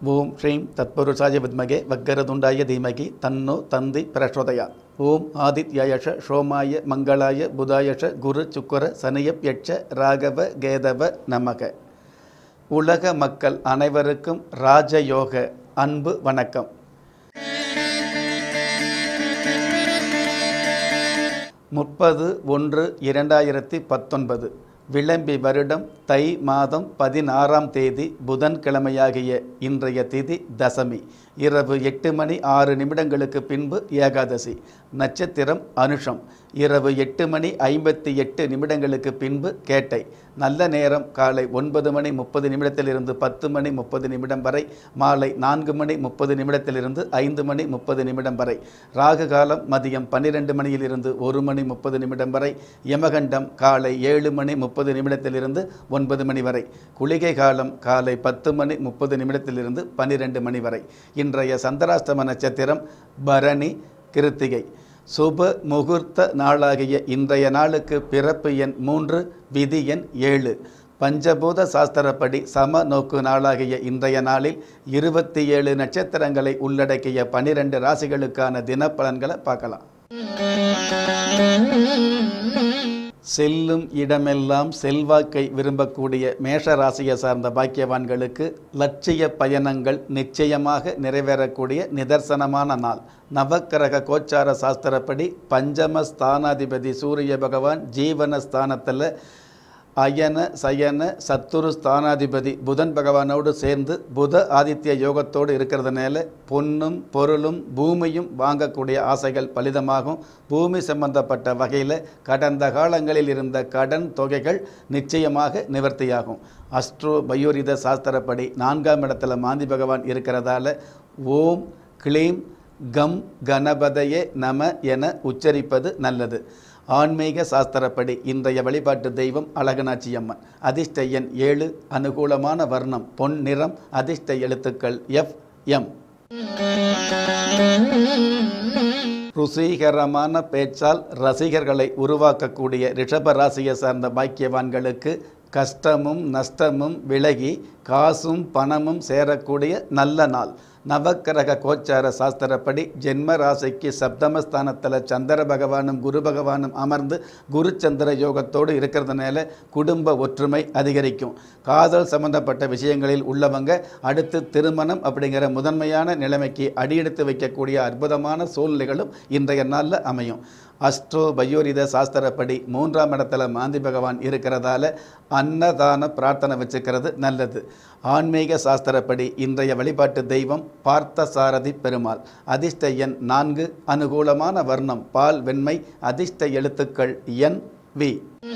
ஓம் ஸ்ரீம் தத்புருஷாய வித்மகே வக்கரதுண்டாய தீமகி தன்னோ தந்தி பிரசோதயா ஓம் ஆதித்யாயஷ சோமாய மங்களாய புதாயஷ குரு சுக்கர சனியப்யட்ச ராகவ கேதவ நமக உலக மக்கள் அனைவருக்கும் ராஜயோக அன்பு வணக்கம் முப்பது ஒன்று இரண்டாயிரத்தி பத்தொன்பது விளம்பி வருடம் தை மாதம் பதினாறாம் தேதி புதன்கிழமையாகிய இன்றைய திதி தசமி இரவு எட்டு மணி ஆறு நிமிடங்களுக்கு பின்பு ஏகாதசி நட்சத்திரம் அனுஷம் இரவு எட்டு மணி ஐம்பத்தி எட்டு நிமிடங்களுக்கு பின்பு கேட்டை நல்ல நேரம் காலை ஒன்பது மணி முப்பது நிமிடத்திலிருந்து பத்து மணி முப்பது நிமிடம் வரை மாலை நான்கு மணி முப்பது நிமிடத்திலிருந்து ஐந்து மணி முப்பது நிமிடம் வரை ராகு காலம் மதியம் பன்னிரெண்டு மணியிலிருந்து ஒரு மணி முப்பது நிமிடம் வரை யமகண்டம் காலை ஏழு மணி முப்பது நிமிடத்திலிருந்து ஒன்பது மணி வரை குளிகை காலம் காலை பத்து மணி முப்பது நிமிடத்திலிருந்து பன்னிரெண்டு மணி வரை இன்றைய சந்திராஷ்டம நட்சத்திரம் பரணி கிருத்திகை சுப முகூர்த்த நாளாகிய இன்றைய நாளுக்கு பிறப்பு எண் மூன்று விதி எண் ஏழு பஞ்சபூத சாஸ்திரப்படி சம நோக்கு நாளாகிய இன்றைய நாளில் இருபத்தி ஏழு நட்சத்திரங்களை உள்ளடக்கிய பனிரெண்டு ராசிகளுக்கான தினப்பலன்களை பார்க்கலாம் செல்லும் இடமெல்லாம் செல்வாக்கை விரும்பக்கூடிய மேஷ ராசியை சார்ந்த பாக்கியவான்களுக்கு லட்சிய பயணங்கள் நிச்சயமாக நிறைவேறக்கூடிய நிதர்சனமான நாள் நவக்கிரக கோச்சார சாஸ்திரப்படி பஞ்சம ஸ்தானாதிபதி சூரிய பகவான் ஜீவன ஸ்தானத்தில் அயன சயன சத்துரு ஸ்தானாதிபதி புதன் பகவானோடு சேர்ந்து புத ஆதித்ய யோகத்தோடு இருக்கிறதுனால பொன்னும் பொருளும் பூமியும் வாங்கக்கூடிய ஆசைகள் பலிதமாகும் பூமி சம்பந்தப்பட்ட வகையில் கடந்த காலங்களில் இருந்த கடன் தொகைகள் நிச்சயமாக நிவர்த்தியாகும் அஸ்ட்ரோ பயோரித சாஸ்திரப்படி நான்காம் இடத்துல மாந்தி பகவான் இருக்கிறதால ஓம் க்ளீம் கம் கணபதையே நம என உச்சரிப்பது நல்லது ஆன்மீக சாஸ்திரப்படி இன்றைய வழிபாட்டு தெய்வம் அழகனாச்சி அம்மன் அதிர்ஷ்ட எண் ஏழு அனுகூலமான வர்ணம் பொன் நிறம் அதிர்ஷ்ட எழுத்துக்கள் எஃப் எம் ருசிகரமான பேச்சால் ரசிகர்களை உருவாக்கக்கூடிய ரிஷப ராசியை சார்ந்த பாக்கியவான்களுக்கு கஷ்டமும் நஷ்டமும் விலகி காசும் பணமும் சேரக்கூடிய நல்ல நாள் நவக்கிரக கோச்சார சாஸ்திரப்படி ஜென்ம ராசிக்கு சப்தமஸ்தானத்தில் சந்திர பகவானும் குரு பகவானும் அமர்ந்து குரு சந்திர யோகத்தோடு இருக்கிறதுனால குடும்ப ஒற்றுமை அதிகரிக்கும் காதல் சம்பந்தப்பட்ட விஷயங்களில் உள்ளவங்க அடுத்து திருமணம் அப்படிங்கிற முதன்மையான நிலைமைக்கு அடியெடுத்து வைக்கக்கூடிய அற்புதமான சூழ்நிலைகளும் இன்றைய நாளில் அமையும் அஸ்ட்ரோ பயோரித சாஸ்திரப்படி மூன்றாம் இடத்துல மாந்தி பகவான் இருக்கிறதால அன்னதான பிரார்த்தனை வச்சுக்கிறது நல்லது ஆன்மீக சாஸ்திரப்படி இன்றைய வழிபாட்டு தெய்வம் பார்த்தசாரதி பெருமாள் அதிர்ஷ்ட எண் நான்கு அனுகூலமான வர்ணம் பால் வெண்மை அதிர்ஷ்ட எழுத்துக்கள் என் வி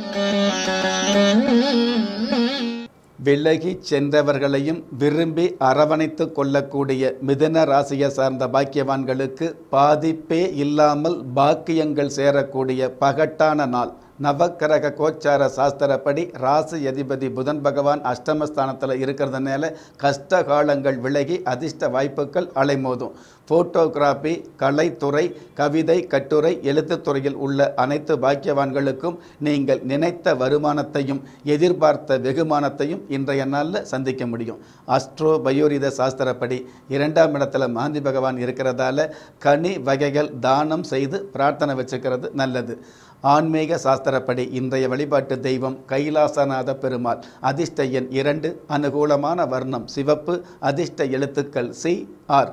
விலகி சென்றவர்களையும் விரும்பி அரவணைத்து கொள்ளக்கூடிய மிதுன ராசியை சார்ந்த பாக்கியவான்களுக்கு பாதிப்பே இல்லாமல் பாக்கியங்கள் சேரக்கூடிய பகட்டான நாள் நவக்கிரக கோச்சார சாஸ்திரப்படி ராசி அதிபதி புதன் பகவான் அஷ்டமஸ்தானத்தில் இருக்கிறதுனால கஷ்ட காலங்கள் விலகி அதிர்ஷ்ட வாய்ப்புகள் அலைமோதும் ஃபோட்டோகிராஃபி கலைத்துறை கவிதை கட்டுரை எழுத்துத்துறையில் உள்ள அனைத்து பாக்கியவான்களுக்கும் நீங்கள் நினைத்த வருமானத்தையும் எதிர்பார்த்த வெகுமானத்தையும் இன்றைய நாளில் சந்திக்க முடியும் அஸ்ட்ரோ பயோரித சாஸ்திரப்படி இரண்டாம் இடத்துல மாந்தி பகவான் இருக்கிறதால கனி வகைகள் தானம் செய்து பிரார்த்தனை வச்சுக்கிறது நல்லது ஆன்மீக சாஸ்திரப்படி இன்றைய வழிபாட்டு தெய்வம் கைலாசநாத பெருமாள் அதிர்ஷ்ட எண் இரண்டு அனுகூலமான வர்ணம் சிவப்பு அதிர்ஷ்ட எழுத்துக்கள் சி ஆர்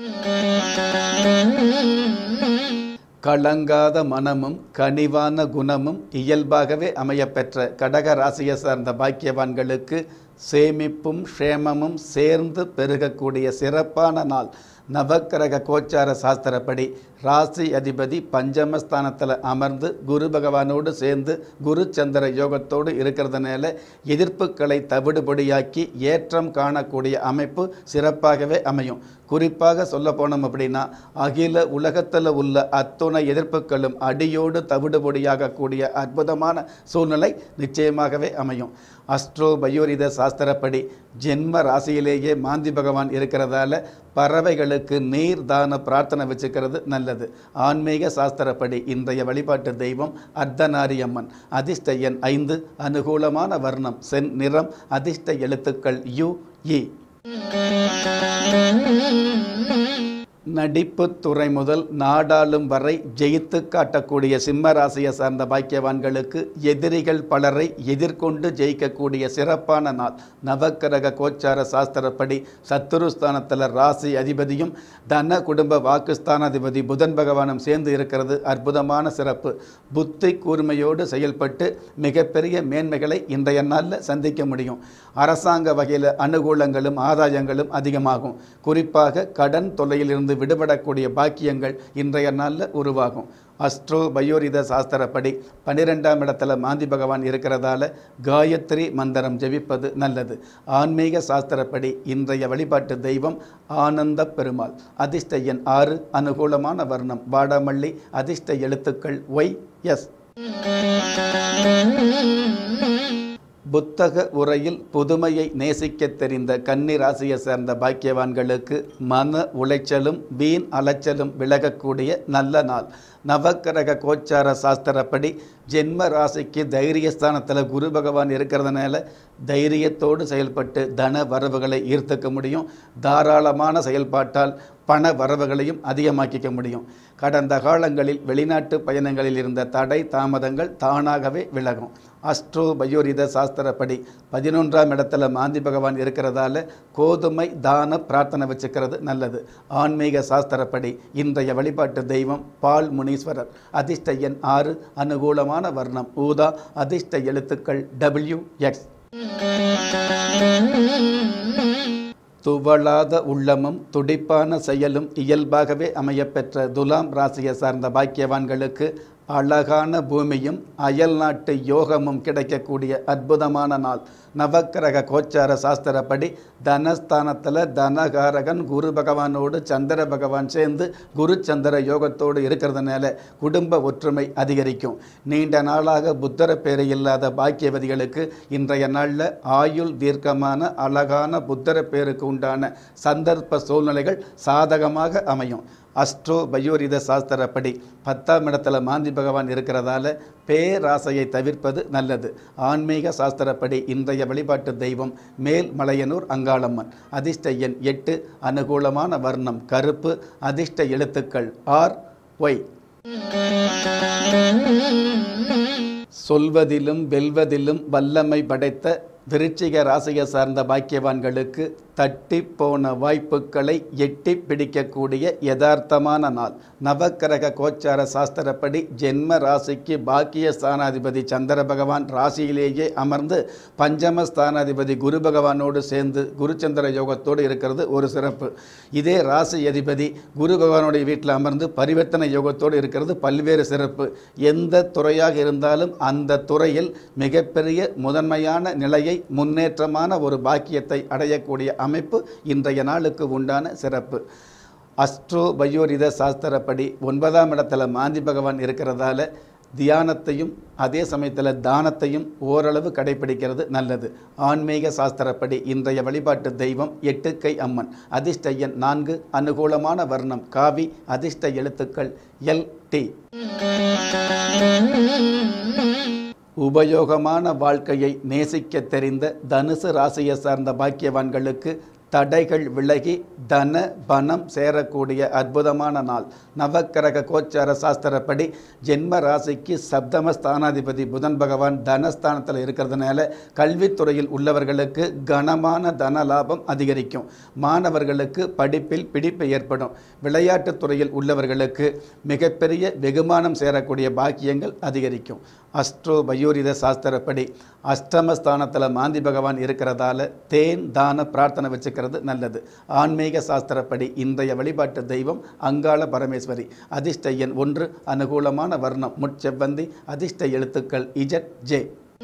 கலங்காத மனமும் கனிவான குணமும் இயல்பாகவே அமையப்பெற்ற கடக ராசியை சார்ந்த பாக்கியவான்களுக்கு சேமிப்பும் க்ஷேமமும் சேர்ந்து பெருகக்கூடிய சிறப்பான நாள் நவக்கிரக கோச்சார சாஸ்திரப்படி ராசி அதிபதி பஞ்சமஸ்தானத்தில் அமர்ந்து குரு பகவானோடு சேர்ந்து குரு சந்திர யோகத்தோடு இருக்கிறதுனால எதிர்ப்புகளை தவிடுபொடியாக்கி ஏற்றம் காணக்கூடிய அமைப்பு சிறப்பாகவே அமையும் குறிப்பாக சொல்ல போனோம் அப்படின்னா அகில உலகத்தில் உள்ள அத்துணை எதிர்ப்புகளும் அடியோடு தவிடுபொடியாகக்கூடிய அற்புதமான சூழ்நிலை நிச்சயமாகவே அமையும் அஸ்ட்ரோ பயோரித சாஸ்திரப்படி ஜென்ம ராசியிலேயே மாந்தி பகவான் இருக்கிறதால பறவைகளுக்கு நீர் தான பிரார்த்தனை வச்சுக்கிறது நல்லது ஆன்மீக சாஸ்திரப்படி இன்றைய வழிபாட்டு தெய்வம் அர்த்தநாரி அம்மன் அதிர்ஷ்ட எண் ஐந்து அனுகூலமான வர்ணம் சென் நிறம் அதிர்ஷ்ட எழுத்துக்கள் யு இ நடிப்பு துறை முதல் நாடாளும் வரை ஜெயித்து காட்டக்கூடிய சிம்ம ராசியை சார்ந்த பாக்கியவான்களுக்கு எதிரிகள் பலரை எதிர்கொண்டு ஜெயிக்கக்கூடிய சிறப்பான நாள் நவக்கிரக கோச்சார சாஸ்திரப்படி சத்துருஸ்தானத்தில் ராசி அதிபதியும் தன குடும்ப வாக்குஸ்தானாதிபதி புதன் பகவானும் சேர்ந்து இருக்கிறது அற்புதமான சிறப்பு புத்தி கூர்மையோடு செயல்பட்டு மிகப்பெரிய மேன்மைகளை இன்றைய நாளில் சந்திக்க முடியும் அரசாங்க வகையில் அனுகூலங்களும் ஆதாயங்களும் அதிகமாகும் குறிப்பாக கடன் தொல்லையிலிருந்து விடுபடக்கூடிய பாக்கியங்கள் இன்றைய நாளில் உருவாகும் அஸ்ட்ரோ பயோரித சாஸ்திரப்படி பன்னிரெண்டாம் இடத்துல மாந்தி பகவான் இருக்கிறதால காயத்ரி மந்திரம் ஜெபிப்பது நல்லது ஆன்மீக சாஸ்திரப்படி இன்றைய வழிபாட்டு தெய்வம் ஆனந்த பெருமாள் அதிர்ஷ்ட எண் ஆறு அனுகூலமான வர்ணம் வாடாமல்லி அதிர்ஷ்ட எழுத்துக்கள் ஒய் எஸ் புத்தக உரையில் புதுமையை நேசிக்கத் தெரிந்த கன்னி ராசியை சேர்ந்த பாக்கியவான்களுக்கு மன உளைச்சலும் வீண் அலைச்சலும் விலகக்கூடிய நல்ல நாள் நவக்கிரக கோச்சார சாஸ்திரப்படி ஜென்ம ராசிக்கு தைரியஸ்தானத்தில் குரு பகவான் இருக்கிறதுனால தைரியத்தோடு செயல்பட்டு தன வரவுகளை ஈர்த்துக்க முடியும் தாராளமான செயல்பாட்டால் பண வரவுகளையும் அதிகமாக்கிக்க முடியும் கடந்த காலங்களில் வெளிநாட்டு பயணங்களில் இருந்த தடை தாமதங்கள் தானாகவே விலகும் அஸ்ட்ரோ பயோரித சாஸ்திரப்படி பதினொன்றாம் இடத்துல மாந்தி பகவான் இருக்கிறதால கோதுமை தான பிரார்த்தனை வச்சுக்கிறது நல்லது ஆன்மீக சாஸ்திரப்படி இன்றைய வழிபாட்டு தெய்வம் பால் முனீஸ்வரர் அதிர்ஷ்ட எண் ஆறு அனுகூலமான வர்ணம் ஊதா அதிர்ஷ்ட எழுத்துக்கள் டபிள்யூ எக்ஸ் துவளாத உள்ளமும் துடிப்பான செயலும் இயல்பாகவே அமையப்பெற்ற துலாம் ராசியை சார்ந்த பாக்கியவான்களுக்கு அழகான பூமியும் அயல் நாட்டு யோகமும் கிடைக்கக்கூடிய அற்புதமான நாள் நவக்கிரக கோச்சார சாஸ்திரப்படி தனஸ்தானத்தில் தனகாரகன் குரு பகவானோடு சந்திர பகவான் சேர்ந்து குரு சந்திர யோகத்தோடு இருக்கிறதுனால குடும்ப ஒற்றுமை அதிகரிக்கும் நீண்ட நாளாக புத்தர பேரை இல்லாத பாக்கியவதிகளுக்கு இன்றைய நாளில் ஆயுள் தீர்க்கமான அழகான புத்தர பேருக்கு உண்டான சந்தர்ப்ப சூழ்நிலைகள் சாதகமாக அமையும் அஸ்ட்ரோ பயோரித சாஸ்திரப்படி பத்தாம் இடத்துல மாந்தி பகவான் இருக்கிறதால பேராசையை தவிர்ப்பது நல்லது ஆன்மீக சாஸ்திரப்படி இன்றைய வழிபாட்டு தெய்வம் மேல் மலையனூர் அங்காளம்மன் அதிர்ஷ்ட எண் எட்டு அனுகூலமான வர்ணம் கருப்பு அதிர்ஷ்ட எழுத்துக்கள் ஆர் ஒய் சொல்வதிலும் வெல்வதிலும் வல்லமை படைத்த விருச்சிக ராசியை சார்ந்த பாக்கியவான்களுக்கு தட்டி போன வாய்ப்புகளை எட்டி பிடிக்கக்கூடிய யதார்த்தமான நாள் நவக்கிரக கோச்சார சாஸ்திரப்படி ஜென்ம ராசிக்கு பாக்கிய ஸ்தானாதிபதி சந்திர பகவான் ராசியிலேயே அமர்ந்து பஞ்சம ஸ்தானாதிபதி குரு பகவானோடு சேர்ந்து குருச்சந்திர யோகத்தோடு இருக்கிறது ஒரு சிறப்பு இதே ராசி அதிபதி குரு பகவானுடைய வீட்டில் அமர்ந்து பரிவர்த்தனை யோகத்தோடு இருக்கிறது பல்வேறு சிறப்பு எந்த துறையாக இருந்தாலும் அந்த துறையில் மிகப்பெரிய முதன்மையான நிலையை முன்னேற்றமான ஒரு பாக்கியத்தை அடையக்கூடிய அமைப்பு இன்றைய நாளுக்கு உண்டான சிறப்பு அஸ்ட்ரோ பயோரித சாஸ்திரப்படி ஒன்பதாம் இடத்துல மாந்தி பகவான் இருக்கிறதால தியானத்தையும் அதே சமயத்தில் தானத்தையும் ஓரளவு கடைபிடிக்கிறது நல்லது ஆன்மீக சாஸ்திரப்படி இன்றைய வழிபாட்டு தெய்வம் எட்டுக்கை அம்மன் அதிர்ஷ்ட எண் நான்கு அனுகூலமான வர்ணம் காவி அதிர்ஷ்ட எழுத்துக்கள் எல் டி உபயோகமான வாழ்க்கையை நேசிக்க தெரிந்த தனுசு ராசியை சார்ந்த பாக்கியவான்களுக்கு தடைகள் விலகி தன பணம் சேரக்கூடிய அற்புதமான நாள் நவக்கிரக கோச்சார சாஸ்திரப்படி ஜென்ம ராசிக்கு சப்தம ஸ்தானாதிபதி புதன் பகவான் தனஸ்தானத்தில் இருக்கிறதுனால கல்வித்துறையில் உள்ளவர்களுக்கு கனமான தன லாபம் அதிகரிக்கும் மாணவர்களுக்கு படிப்பில் பிடிப்பு ஏற்படும் விளையாட்டுத் துறையில் உள்ளவர்களுக்கு மிகப்பெரிய வெகுமானம் சேரக்கூடிய பாக்கியங்கள் அதிகரிக்கும் அஸ்ட்ரோ பயோரித சாஸ்திரப்படி அஷ்டமஸ்தானத்தில் மாந்தி பகவான் இருக்கிறதால தேன் தான பிரார்த்தனை வச்சுக்கிறது நல்லது ஆன்மீக சாஸ்திரப்படி இன்றைய வழிபாட்டு தெய்வம் அங்காள பரமேஸ்வரி அதிர்ஷ்ட எண் ஒன்று அனுகூலமான வர்ணம் முட்செவ்வந்தி அதிர்ஷ்ட எழுத்துக்கள் இஜட் ஜே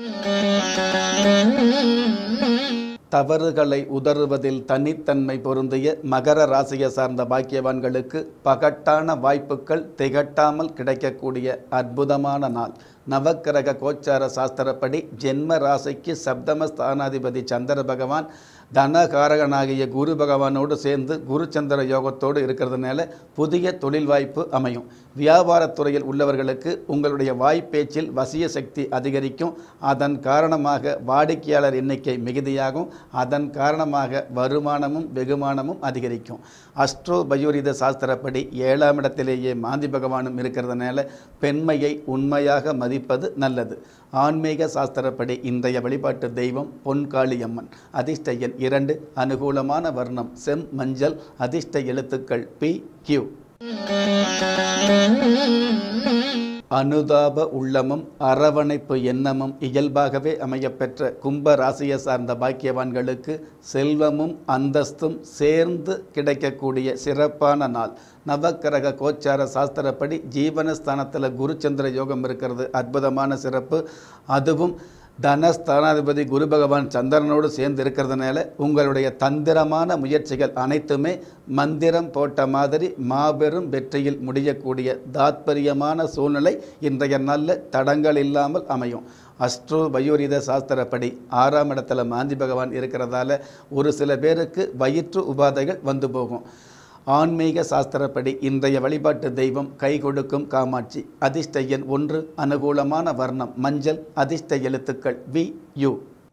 தவறுகளை உதறுவதில் தனித்தன்மை பொருந்திய மகர ராசியை சார்ந்த பாக்கியவான்களுக்கு பகட்டான வாய்ப்புகள் திகட்டாமல் கிடைக்கக்கூடிய அற்புதமான நாள் நவக்கிரக கோச்சார சாஸ்திரப்படி ஜென்ம ராசிக்கு சப்தம ஸ்தானாதிபதி சந்திர பகவான் தனகாரகனாகிய குரு பகவானோடு சேர்ந்து குருச்சந்திர யோகத்தோடு இருக்கிறதுனால புதிய தொழில் வாய்ப்பு அமையும் வியாபாரத்துறையில் உள்ளவர்களுக்கு உங்களுடைய வாய்ப்பேச்சில் வசிய சக்தி அதிகரிக்கும் அதன் காரணமாக வாடிக்கையாளர் எண்ணிக்கை மிகுதியாகும் அதன் காரணமாக வருமானமும் வெகுமானமும் அதிகரிக்கும் அஸ்ட்ரோ பயோரித சாஸ்திரப்படி ஏழாம் இடத்திலேயே மாந்தி பகவானும் இருக்கிறதுனால பெண்மையை உண்மையாக மதிப்பது நல்லது ஆன்மீக சாஸ்திரப்படி இன்றைய வழிபாட்டு தெய்வம் பொன்காளியம்மன் அதிர்ஷ்ட எண் இரண்டு அனுகூலமான வர்ணம் செம் மஞ்சள் அதிர்ஷ்ட எழுத்துக்கள் பி கியூ அனுதாப உள்ளமும் அரவணைப்பு எண்ணமும் இயல்பாகவே அமையப்பெற்ற கும்ப ராசியை சார்ந்த பாக்கியவான்களுக்கு செல்வமும் அந்தஸ்தும் சேர்ந்து கிடைக்கக்கூடிய சிறப்பான நாள் நவக்கிரக கோச்சார சாஸ்திரப்படி ஜீவனஸ்தானத்தில் குருச்சந்திர யோகம் இருக்கிறது அற்புதமான சிறப்பு அதுவும் தனஸ்தானாதிபதி குரு பகவான் சந்திரனோடு சேர்ந்து இருக்கிறதுனால உங்களுடைய தந்திரமான முயற்சிகள் அனைத்துமே மந்திரம் போட்ட மாதிரி மாபெரும் வெற்றியில் முடியக்கூடிய தாத்பரியமான சூழ்நிலை இன்றைய நல்ல தடங்கள் இல்லாமல் அமையும் அஸ்ட்ரோ பயோரித சாஸ்திரப்படி ஆறாம் இடத்துல மாந்தி பகவான் இருக்கிறதால ஒரு சில பேருக்கு வயிற்று உபாதைகள் வந்து போகும் ஆன்மீக சாஸ்திரப்படி இன்றைய வழிபாட்டு தெய்வம் கை கொடுக்கும் காமாட்சி அதிர்ஷ்ட எண் ஒன்று அனுகூலமான வர்ணம் மஞ்சள் அதிர்ஷ்ட எழுத்துக்கள் வி யு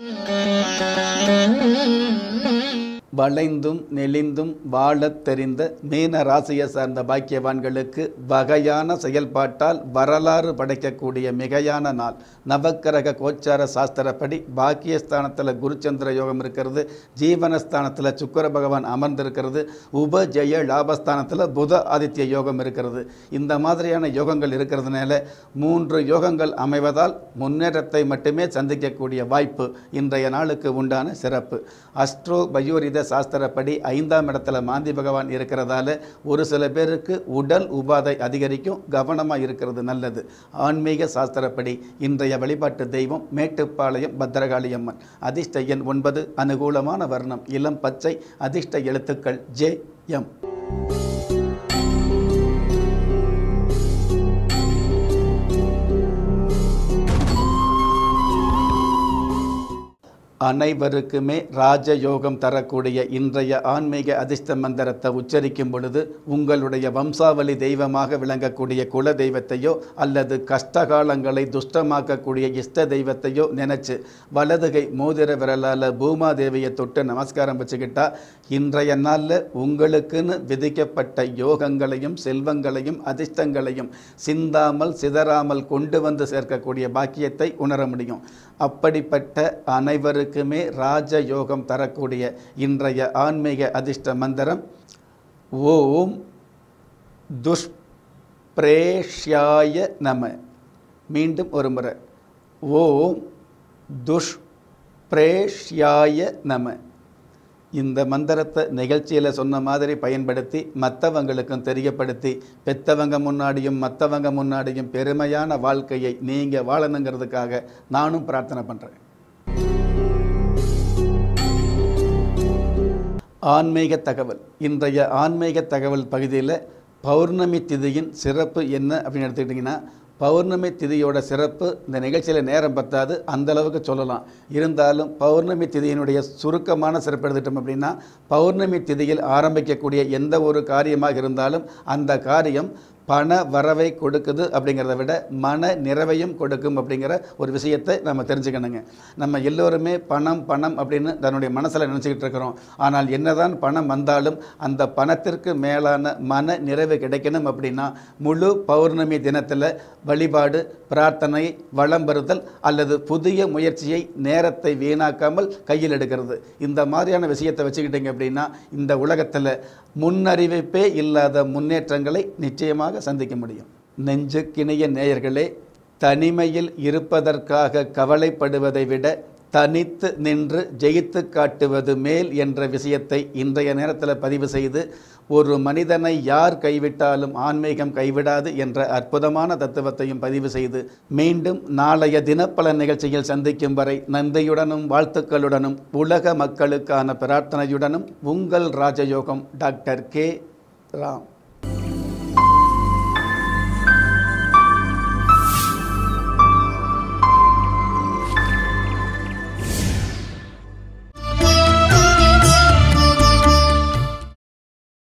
வளைந்தும் நெளிந்தும் வாழத் தெரிந்த மீன ராசியை சார்ந்த பாக்கியவான்களுக்கு வகையான செயல்பாட்டால் வரலாறு படைக்கக்கூடிய மிகையான நாள் நவக்கிரக கோச்சார சாஸ்திரப்படி பாக்கியஸ்தானத்தில் குருச்சந்திர யோகம் இருக்கிறது ஜீவனஸ்தானத்தில் சுக்கர பகவான் அமர்ந்திருக்கிறது உபஜய லாபஸ்தானத்தில் புத ஆதித்ய யோகம் இருக்கிறது இந்த மாதிரியான யோகங்கள் இருக்கிறதுனால மூன்று யோகங்கள் அமைவதால் முன்னேற்றத்தை மட்டுமே சந்திக்கக்கூடிய வாய்ப்பு இன்றைய நாளுக்கு உண்டான சிறப்பு அஸ்ட்ரோ பயோரித சாஸ்திரப்படி ஐந்தாம் இடத்துல மாந்தி பகவான் இருக்கிறதால ஒரு சில பேருக்கு உடல் உபாதை அதிகரிக்கும் கவனமாக இருக்கிறது நல்லது ஆன்மீக சாஸ்திரப்படி இன்றைய வழிபாட்டு தெய்வம் மேட்டுப்பாளையம் பத்திரகாளியம்மன் அதிர்ஷ்ட எண் ஒன்பது அனுகூலமான வர்ணம் இளம் பச்சை அதிர்ஷ்ட எழுத்துக்கள் ஜே எம் அனைவருக்குமே ராஜயோகம் தரக்கூடிய இன்றைய ஆன்மீக அதிர்ஷ்ட மந்திரத்தை உச்சரிக்கும் பொழுது உங்களுடைய வம்சாவளி தெய்வமாக விளங்கக்கூடிய குல தெய்வத்தையோ அல்லது கஷ்டகாலங்களை துஷ்டமாக்கக்கூடிய இஷ்ட தெய்வத்தையோ நினைச்சு வலதுகை மோதிர விரலால் பூமாதேவியை தொட்டு நமஸ்காரம் வச்சுக்கிட்டா இன்றைய நாளில் உங்களுக்குன்னு விதிக்கப்பட்ட யோகங்களையும் செல்வங்களையும் அதிர்ஷ்டங்களையும் சிந்தாமல் சிதறாமல் கொண்டு வந்து சேர்க்கக்கூடிய பாக்கியத்தை உணர முடியும் அப்படிப்பட்ட அனைவருக்குமே ராஜயோகம் தரக்கூடிய இன்றைய ஆன்மீக அதிர்ஷ்ட மந்திரம் ஓம் துஷ்பிரேஷ்யாய நம மீண்டும் ஒரு முறை ஓம் துஷ்பிரேஷ்யாய நம இந்த மந்திரத்தை நிகழ்ச்சியில் சொன்ன மாதிரி பயன்படுத்தி மற்றவங்களுக்கும் தெரியப்படுத்தி பெத்தவங்க முன்னாடியும் மற்றவங்க முன்னாடியும் பெருமையான வாழ்க்கையை நீங்கள் வாழணுங்கிறதுக்காக நானும் பிரார்த்தனை பண்ணுறேன் ஆன்மீக தகவல் இன்றைய ஆன்மீக தகவல் பகுதியில் பௌர்ணமி திதியின் சிறப்பு என்ன அப்படின்னு எடுத்துக்கிட்டிங்கன்னா பௌர்ணமி திதியோட சிறப்பு இந்த நிகழ்ச்சியில் நேரம் பத்தாது அந்த அளவுக்கு சொல்லலாம் இருந்தாலும் பௌர்ணமி திதியினுடைய சுருக்கமான சிறப்பு எடுத்துட்டோம் அப்படின்னா பௌர்ணமி திதியில் ஆரம்பிக்கக்கூடிய எந்த ஒரு காரியமாக இருந்தாலும் அந்த காரியம் பண வரவை கொடுக்குது அப்படிங்கிறத விட மன நிறைவையும் கொடுக்கும் அப்படிங்கிற ஒரு விஷயத்தை நம்ம தெரிஞ்சுக்கணுங்க நம்ம எல்லோருமே பணம் பணம் அப்படின்னு தன்னுடைய மனசில் நினச்சிக்கிட்டு இருக்கிறோம் ஆனால் என்னதான் பணம் வந்தாலும் அந்த பணத்திற்கு மேலான மன நிறைவு கிடைக்கணும் அப்படின்னா முழு பௌர்ணமி தினத்தில் வழிபாடு பிரார்த்தனை வளம் பெறுதல் அல்லது புதிய முயற்சியை நேரத்தை வீணாக்காமல் கையில் எடுக்கிறது இந்த மாதிரியான விஷயத்தை வச்சுக்கிட்டீங்க அப்படின்னா இந்த உலகத்தில் முன்னறிவிப்பே இல்லாத முன்னேற்றங்களை நிச்சயமாக சந்திக்க முடியும் நெஞ்சுக்கிணைய நேயர்களே தனிமையில் இருப்பதற்காக கவலைப்படுவதை விட தனித்து நின்று ஜெயித்து காட்டுவது மேல் என்ற விஷயத்தை இன்றைய நேரத்தில் பதிவு செய்து ஒரு மனிதனை யார் கைவிட்டாலும் ஆன்மீகம் கைவிடாது என்ற அற்புதமான தத்துவத்தையும் பதிவு செய்து மீண்டும் நாளைய தினப்பல நிகழ்ச்சியில் சந்திக்கும் வரை நன்றியுடனும் வாழ்த்துக்களுடனும் உலக மக்களுக்கான பிரார்த்தனையுடனும் உங்கள் ராஜயோகம் டாக்டர் கே ராம்